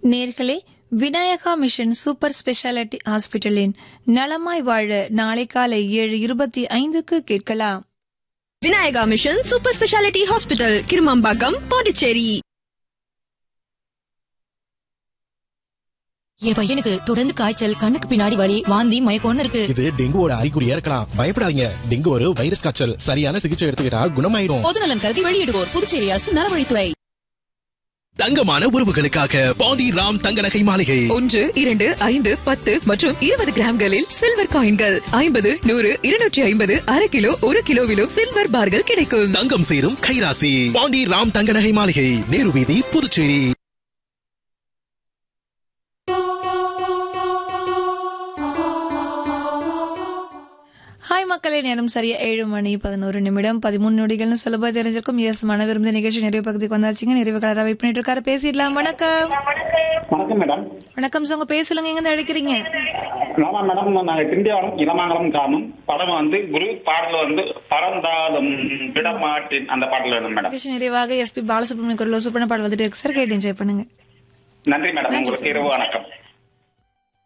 நேர்களே Vinayaka mission super speciality ஹாஸ்பிட்டலின் நலமாய் வாழ நாளை காலை ஏழு இருபத்தி ஐந்துக்கு கேட்கலாம் Vinayaka mission super speciality hospital Kirumampakkam Pondicherry என் பையனுக்கு தொடர்ந்து காய்ச்சல் கண்ணுக்கு பின்னாடி வலி வாந்தி மயக்கம்னு இருக்கு இது டெங்குவோட அறிகுறியா இருக்கலாம் பயப்படாதீங்க டெங்கு ஒரு வைரஸ் காய்ச்சல் சரியான சிகிச்சை எடுத்துக்கிட்டா குணமாயிடும் பொது நலன் கருதி வெளியிடுவோர் புதுச்சேரி அரசு நலவழித்துறை தங்கமான உறவுகளுக்காக பாண்டி ராம் தங்க நகை மாளிகை ஒன்று இரண்டு ஐந்து பத்து மற்றும் இருபது கிராம்களில் சில்வர் காயின்கள் ஐம்பது நூறு இருநூற்றி ஐம்பது அரை கிலோ ஒரு கிலோவிலும் சில்வர் பார்கள் கிடைக்கும் தங்கம் சேரும் கைராசி பாண்டி ராம் தங்க நகை மாளிகை நேரு வீதி புதுச்சேரி ஹாய் மக்களே நேரம் சரியா ஏழு மணி பதினோரு நிமிடம் பதிமூணு நொடிகள்னு சுலபா தெரிஞ்சிருக்கும் எஸ் மன விருந்த நிகழ்ச்சி நிறைவு பகுதிக்கு வந்தாச்சுங்க நிறைவு கலரா வெயிட் பண்ணிட்டு இருக்காரு பேசிடலாம் வணக்கம் வணக்கம் மேடம் வணக்கம் சார் உங்க பேர் சொல்லுங்க எங்க இருந்து அழைக்கிறீங்க ஆமா மேடம் நாங்க திண்டிவனம் இளமாங்கலம் கிராமம் படம் வந்து குரு பாடல் வந்து பறந்தாலும் விடமாட்டேன் அந்த பாடல் வேணும் மேடம் நிகழ்ச்சி நிறைவாக எஸ்பி பாலசுப்ரமணிய குரல் சூப்பரான பாடல் வந்துட்டு இருக்கு சார் கேட்டு என்ஜாய் பண்ணுங்க நன்றி மேடம் உங்களுக்கு இரவு வணக்கம்